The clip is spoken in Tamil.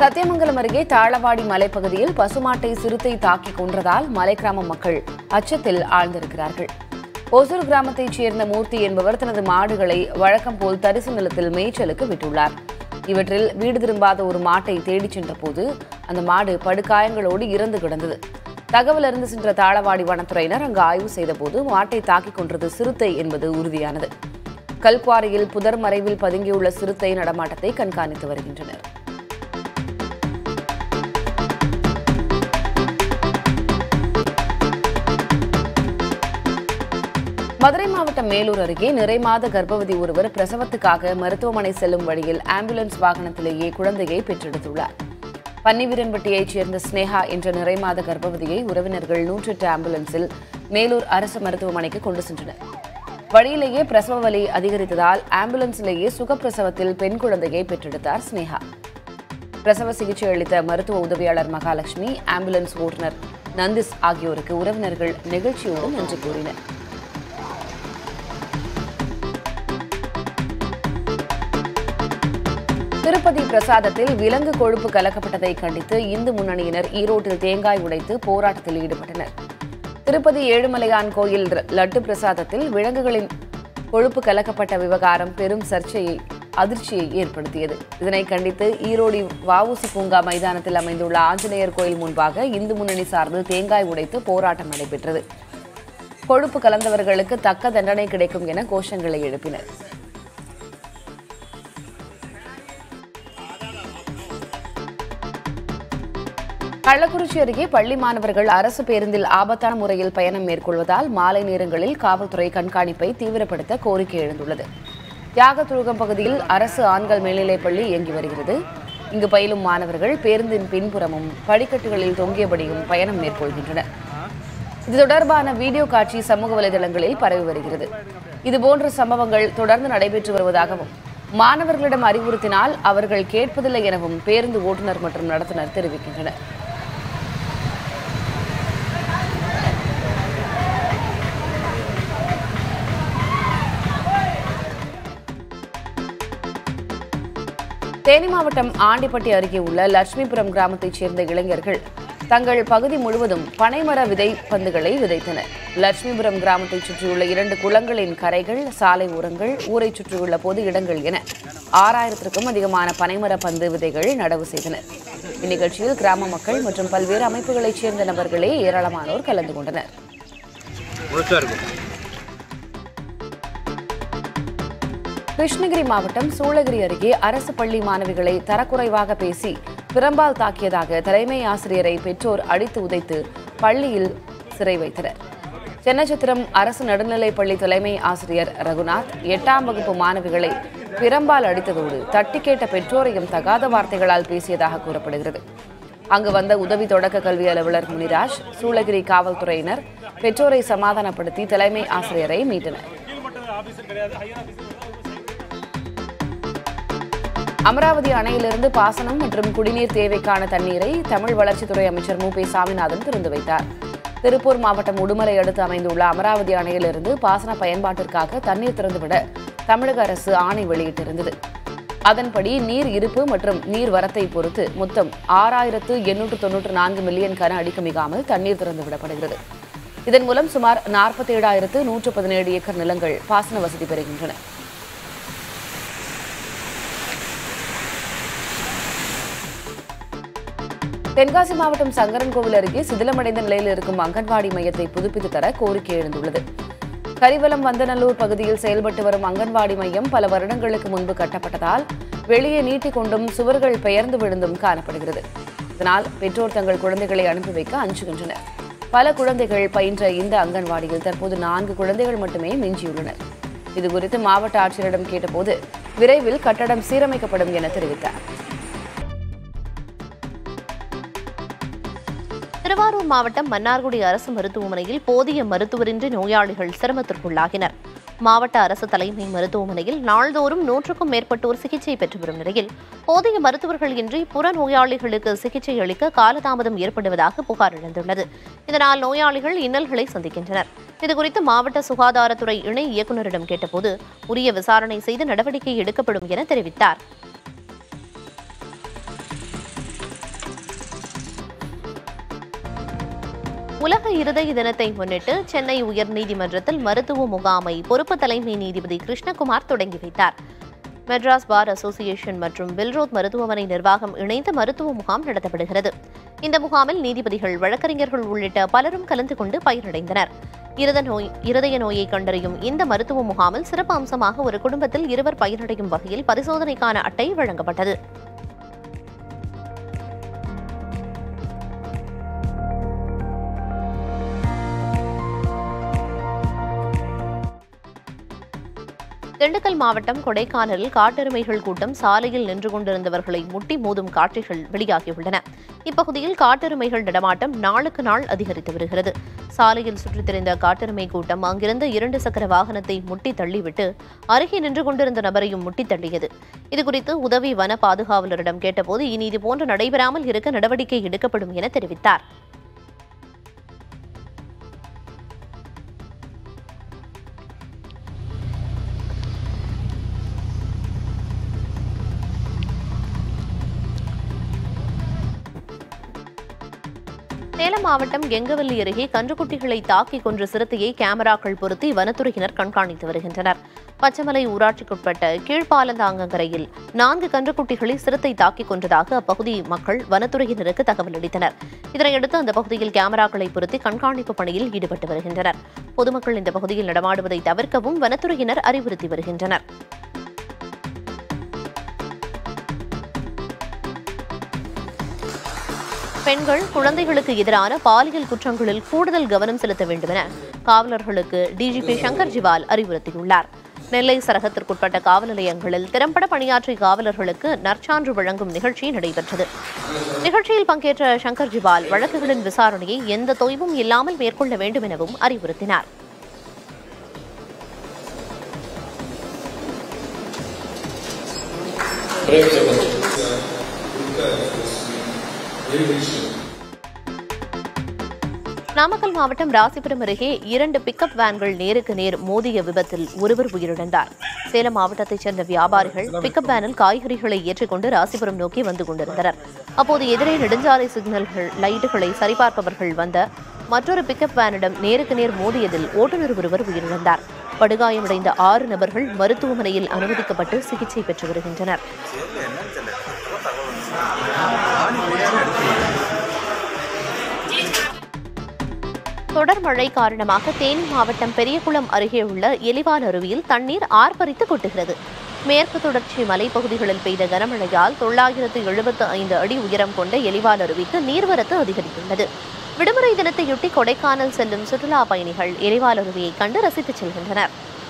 சத்தியமங்கலம் அருகே தாளவாடி மலைப்பகுதியில் பசுமாட்டை சிறுத்தை தாக்கி கொன்றதால் மலை கிராம மக்கள் அச்சத்தில் ஆழ்ந்திருக்கிறார்கள் ஒசூர் கிராமத்தைச் சேர்ந்த மூர்த்தி என்பவர் தனது மாடுகளை வழக்கம் போல் தரிசு நிலத்தில் மேய்ச்சலுக்கு விட்டுள்ளார் இவற்றில் வீடு திரும்பாத ஒரு மாட்டை தேடிச் சென்றபோது அந்த மாடு படுகாயங்களோடு இறந்து கிடந்தது தகவல் அறிந்து சென்ற தாளவாடி வனத்துறையினர் அங்கு ஆய்வு செய்தபோது மாட்டை தாக்கிக் கொன்றது சிறுத்தை என்பது உறுதியானது கல்குவாரியில் புதர் மறைவில் பதுங்கியுள்ள சிறுத்தை நடமாட்டத்தை கண்காணித்து வருகின்றனர் மதுரை மாவட்டம் மேலூர் அருகே நிறைமாத கர்ப்பவதி ஒருவர் பிரசவத்துக்காக மருத்துவமனை செல்லும் வழியில் ஆம்புலன்ஸ் வாகனத்திலேயே குழந்தையை பெற்றெடுத்துள்ளார் பன்னிவீரன்பட்டியைச் சேர்ந்த ஸ்னேகா என்ற நிறைமாத கர்ப்பவதியை உறவினர்கள் நூற்றெட்டு ஆம்புலன்ஸில் மேலூர் அரசு மருத்துவமனைக்கு கொண்டு சென்றனர் வழியிலேயே பிரசவ வலி அதிகரித்ததால் ஆம்புலன்ஸிலேயே சுகப்பிரசவத்தில் பெண் குழந்தையை பெற்றெடுத்தார் ஸ்னேகா பிரசவ சிகிச்சை அளித்த மருத்துவ உதவியாளர் மகாலட்சுமி ஆம்புலன்ஸ் ஓட்டுநர் நந்திஸ் ஆகியோருக்கு உறவினர்கள் நெகிழ்ச்சியோடு நன்றி கூறினர் திருப்பதி பிரசாதத்தில் விலங்கு கொழுப்பு கலக்கப்பட்டதை கண்டித்து இந்து முன்னணியினர் ஈரோட்டில் தேங்காய் உடைத்து போராட்டத்தில் ஈடுபட்டனர் திருப்பதி ஏழுமலையான் கோயில் ர- லட்டு பிரசாதத்தில் விலங்குகளின் கொழுப்பு கலக்கப்பட்ட விவகாரம் பெரும் சர்ச்சையை அதிர்ச்சியை ஏற்படுத்தியது இதனை கண்டித்து ஈரோடு வஉசி பூங்கா மைதானத்தில் அமைந்துள்ள ஆஞ்சநேயர் கோயில் முன்பாக இந்து முன்னணி சார்பில் தேங்காய் உடைத்து போராட்டம் நடைபெற்றது கொழுப்பு கலந்தவர்களுக்கு தக்க தண்டனை கிடைக்கும் என கோஷங்களை எழுப்பினர் கள்ளக்குறிச்சி அருகே பள்ளி மாணவர்கள் அரசு பேருந்தில் ஆபத்தான முறையில் பயணம் மேற்கொள்வதால் மாலை நேரங்களில் காவல்துறை கண்காணிப்பை தீவிரப்படுத்த கோரிக்கை எழுந்துள்ளது தியாகதுருகம் பகுதியில் அரசு ஆண்கள் மேல்நிலைப் பள்ளி இயங்கி வருகிறது இங்கு பயிலும் மாணவர்கள் பேருந்தின் பின்புறமும் படிக்கட்டுகளில் தொங்கியபடியும் பயணம் மேற்கொள்கின்றனர் இது தொடர்பான வீடியோ காட்சி சமூக வலைதளங்களில் பரவி வருகிறது இதுபோன்ற சம்பவங்கள் தொடர்ந்து நடைபெற்று வருவதாகவும் மாணவர்களிடம் அறிவுறுத்தினால் அவர்கள் கேட்பதில்லை எனவும் பேருந்து ஓட்டுநர் மற்றும் நடத்துனர் தெரிவிக்கின்றனர் தேனி மாவட்டம் ஆண்டிப்பட்டி அருகே உள்ள லட்சுமிபுரம் கிராமத்தைச் சேர்ந்த இளைஞர்கள் தங்கள் பகுதி முழுவதும் பனைமர விதை பந்துகளை விதைத்தனர் லட்சுமிபுரம் கிராமத்தைச் சுற்றியுள்ள இரண்டு குளங்களின் கரைகள் சாலை ஓரங்கள் ஊரைச் சுற்றியுள்ள பொது இடங்கள் என ஆறாயிரத்திற்கும் அதிகமான பனைமர பந்து விதைகள் நடவு செய்தனர் இந்நிகழ்ச்சியில் கிராம மக்கள் மற்றும் பல்வேறு அமைப்புகளைச் சேர்ந்த நபர்களே ஏராளமானோர் கலந்து கொண்டனர் முழுசா இருக்கும் கிருஷ்ணகிரி மாவட்டம் சூளகிரி அருகே அரசு பள்ளி மாணவிகளை தரக்குறைவாக பேசி பிரம்பால் தாக்கியதாக தலைமை ஆசிரியரை பெற்றோர் அடித்து உதைத்து பள்ளியில் சிறை வைத்தனர் சென்னச்சத்திரம் அரசு நடுநிலைப் பள்ளி தலைமை ஆசிரியர் ரகுநாத் எட்டாம் வகுப்பு மாணவிகளை பிரம்பால் அடித்ததோடு தட்டி கேட்ட பெற்றோரையும் தகாத வார்த்தைகளால் பேசியதாக கூறப்படுகிறது அங்கு வந்த உதவி தொடக்க கல்வி அலுவலர் முனிராஜ் சூளகிரி காவல்துறையினர் பெற்றோரை சமாதானப்படுத்தி தலைமை ஆசிரியரை மீட்டனர் அமராவதி அணையிலிருந்து பாசனம் மற்றும் குடிநீர் தேவைக்கான தண்ணீரை தமிழ் வளர்ச்சித்துறை அமைச்சர் மு பி சாமிநாதன் திறந்து வைத்தார் திருப்பூர் மாவட்டம் உடுமலை அடுத்து அமைந்துள்ள அமராவதி அணையிலிருந்து பாசன பயன்பாட்டிற்காக தண்ணீர் திறந்துவிட தமிழக அரசு ஆணை வெளியிட்டிருந்தது அதன்படி நீர் இருப்பு மற்றும் நீர் வரத்தை பொறுத்து மொத்தம் ஆறாயிரத்து எண்ணூற்று தொன்னூற்று நான்கு மில்லியன் கன அடிக்கு மிகாமல் தண்ணீர் திறந்துவிடப்படுகிறது இதன் மூலம் சுமார் நாற்பத்தேழாயிரத்து நூற்று பதினேழு ஏக்கர் நிலங்கள் பாசன வசதி பெறுகின்றன தென்காசி மாவட்டம் சங்கரன்கோவில் அருகே சிதிலமடைந்த நிலையில் இருக்கும் அங்கன்வாடி மையத்தை புதுப்பித்து தர கோரிக்கை எழுந்துள்ளது கரிவலம் வந்தநல்லூர் பகுதியில் செயல்பட்டு வரும் அங்கன்வாடி மையம் பல வருடங்களுக்கு முன்பு கட்டப்பட்டதால் வெளியே நீட்டிக்கொண்டும் சுவர்கள் பெயர்ந்து விழுந்தும் காணப்படுகிறது இதனால் பெற்றோர் தங்கள் குழந்தைகளை அனுப்பி வைக்க அஞ்சுகின்றனர் பல குழந்தைகள் பயின்ற இந்த அங்கன்வாடியில் தற்போது நான்கு குழந்தைகள் மட்டுமே மிஞ்சியுள்ளனர் இதுகுறித்து மாவட்ட ஆட்சியரிடம் கேட்டபோது விரைவில் கட்டடம் சீரமைக்கப்படும் என தெரிவித்தார் திருவாரூர் மாவட்டம் மன்னார்குடி அரசு மருத்துவமனையில் போதிய மருத்துவரின்றி நோயாளிகள் சிரமத்திற்குள்ளாகினர் மாவட்ட அரசு தலைமை மருத்துவமனையில் நாள்தோறும் நூற்றுக்கும் மேற்பட்டோர் சிகிச்சை பெற்று வரும் நிலையில் போதிய மருத்துவர்கள் இன்றி புற நோயாளிகளுக்கு சிகிச்சை அளிக்க காலதாமதம் ஏற்படுவதாக புகார் எழுந்துள்ளது இதனால் நோயாளிகள் இன்னல்களை சந்திக்கின்றனர் இதுகுறித்து மாவட்ட சுகாதாரத்துறை இணை இயக்குநரிடம் கேட்டபோது உரிய விசாரணை செய்து நடவடிக்கை எடுக்கப்படும் என தெரிவித்தார் உலக இருதய தினத்தை முன்னிட்டு சென்னை உயர்நீதிமன்றத்தில் மருத்துவ முகாமை பொறுப்பு தலைமை நீதிபதி கிருஷ்ணகுமார் தொடங்கி வைத்தார் மெட்ராஸ் பார் அசோசியேஷன் மற்றும் பில்ரோத் மருத்துவமனை நிர்வாகம் இணைந்து மருத்துவ முகாம் நடத்தப்படுகிறது இந்த முகாமில் நீதிபதிகள் வழக்கறிஞர்கள் உள்ளிட்ட பலரும் கலந்து கொண்டு பயனடைந்தனர் இருத நோய் இருதய நோயை கண்டறியும் இந்த மருத்துவ முகாமில் சிறப்பு அம்சமாக ஒரு குடும்பத்தில் இருவர் பயனடையும் வகையில் பரிசோதனைக்கான அட்டை வழங்கப்பட்டது திண்டுக்கல் மாவட்டம் கொடைக்கானலில் காட்டெருமைகள் கூட்டம் சாலையில் நின்று கொண்டிருந்தவர்களை முட்டி மோதும் காட்சிகள் வெளியாகியுள்ளன இப்பகுதியில் காட்டெருமைகள் நடமாட்டம் நாளுக்கு நாள் அதிகரித்து வருகிறது சாலையில் சுற்றித் திரிந்த காட்டெருமை கூட்டம் அங்கிருந்த இரண்டு சக்கர வாகனத்தை முட்டி தள்ளிவிட்டு அருகே நின்று கொண்டிருந்த நபரையும் முட்டி தள்ளியது இதுகுறித்து உதவி வன பாதுகாவலரிடம் கேட்டபோது இனி இதுபோன்று நடைபெறாமல் இருக்க நடவடிக்கை எடுக்கப்படும் என தெரிவித்தார் சேலம் மாவட்டம் கெங்கவல்லி அருகே கன்றுக்குட்டிகளை தாக்கி கொன்ற சிறுத்தையை கேமராக்கள் பொருத்தி வனத்துறையினர் கண்காணித்து வருகின்றனர் பச்சமலை ஊராட்சிக்குட்பட்ட கீழ்ப்பாலந்தாங்கங்கரையில் நான்கு கன்றுக்குட்டிகளை சிறுத்தை தாக்கிக் கொன்றதாக அப்பகுதி மக்கள் வனத்துறையினருக்கு தகவல் அளித்தனர் இதனையடுத்து அந்த பகுதியில் கேமராக்களை பொருத்தி கண்காணிப்பு பணியில் ஈடுபட்டு வருகின்றனர் பொதுமக்கள் இந்த பகுதியில் நடமாடுவதை தவிர்க்கவும் வனத்துறையினர் அறிவுறுத்தி வருகின்றனர் பெண்கள் குழந்தைகளுக்கு எதிரான பாலியல் குற்றங்களில் கூடுதல் கவனம் செலுத்த வேண்டும் என காவலர்களுக்கு டிஜிபி சங்கர் ஜிவால் அறிவுறுத்தியுள்ளார் நெல்லை சரகத்திற்குட்பட்ட காவல் நிலையங்களில் திறம்பட பணியாற்றிய காவலர்களுக்கு நற்சான்று வழங்கும் நிகழ்ச்சி நடைபெற்றது நிகழ்ச்சியில் பங்கேற்ற சங்கர் ஜிவால் வழக்குகளின் விசாரணையை எந்த தொய்வும் இல்லாமல் மேற்கொள்ள வேண்டும் எனவும் அறிவுறுத்தினார் நாமக்கல் மாவட்டம் ராசிபுரம் அருகே இரண்டு பிக்கப் வேன்கள் நேருக்கு நேர் மோதிய விபத்தில் ஒருவர் உயிரிழந்தார் சேலம் மாவட்டத்தைச் சேர்ந்த வியாபாரிகள் பிக்கப் வேனில் காய்கறிகளை ஏற்றிக்கொண்டு ராசிபுரம் நோக்கி வந்து கொண்டிருந்தனர் அப்போது எதிரே நெடுஞ்சாலை சிக்னல்கள் லைட்டுகளை சரிபார்ப்பவர்கள் வந்த மற்றொரு பிக்கப் வேனிடம் நேருக்கு நேர் மோதியதில் ஓட்டுநர் ஒருவர் உயிரிழந்தார் படுகாயமடைந்த ஆறு நபர்கள் மருத்துவமனையில் அனுமதிக்கப்பட்டு சிகிச்சை பெற்று வருகின்றனர் தொடர் மழை காரணமாக தேனி மாவட்டம் பெரியகுளம் அருகே உள்ள எலிவால் அருவியில் தண்ணீர் ஆர்ப்பரித்து கொட்டுகிறது மேற்கு தொடர்ச்சி மலைப்பகுதிகளில் பெய்த கனமழையால் தொள்ளாயிரத்து எழுபத்து ஐந்து அடி உயரம் கொண்ட எலிவால் அருவிக்கு நீர்வரத்து அதிகரித்துள்ளது விடுமுறை தினத்தையொட்டி கொடைக்கானல் செல்லும் சுற்றுலா பயணிகள் எலிவால் அருவியை கண்டு ரசித்துச் செல்கின்றனர்